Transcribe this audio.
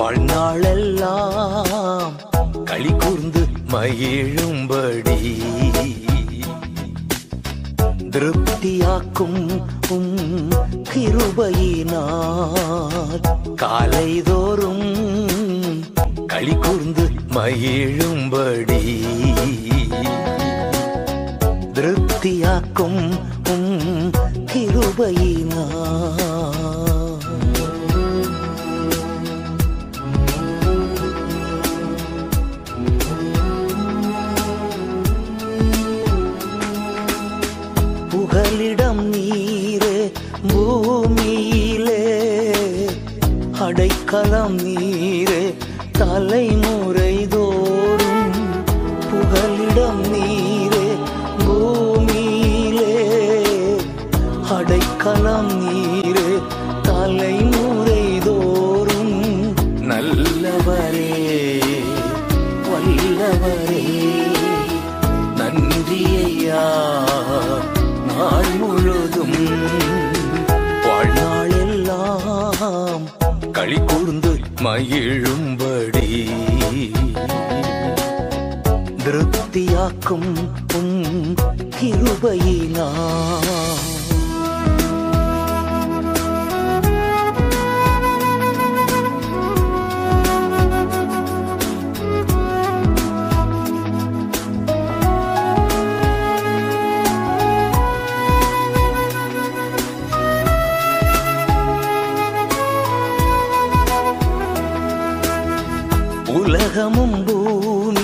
வாழ்நாளெல்லாம் களி கூர்ந்து மகிழும்படி திருப்தியாக்கும் உம் கிருபையினால் காலைதோறும் களி கூர்ந்து மகிழும்படி திருப்தியாக்கும் உம் கிருபையினால் புகலிடம் நீரே பூமியிலே அடைக்கலம் நீரே தலைமுறை தோறும் புகலிடம் நீரே பூமியிலே அடைக்கலம் நீரே தலைமுறை தோறும் நல்லவரே வல்லவரே நன்றியையா நாள் முழுதும் வாழ்நாளெல்லாம் களி கூர்ந்து மகிழும்படி திருப்தியாக்கும் உன் கிருபையினா உலகமும் பூமி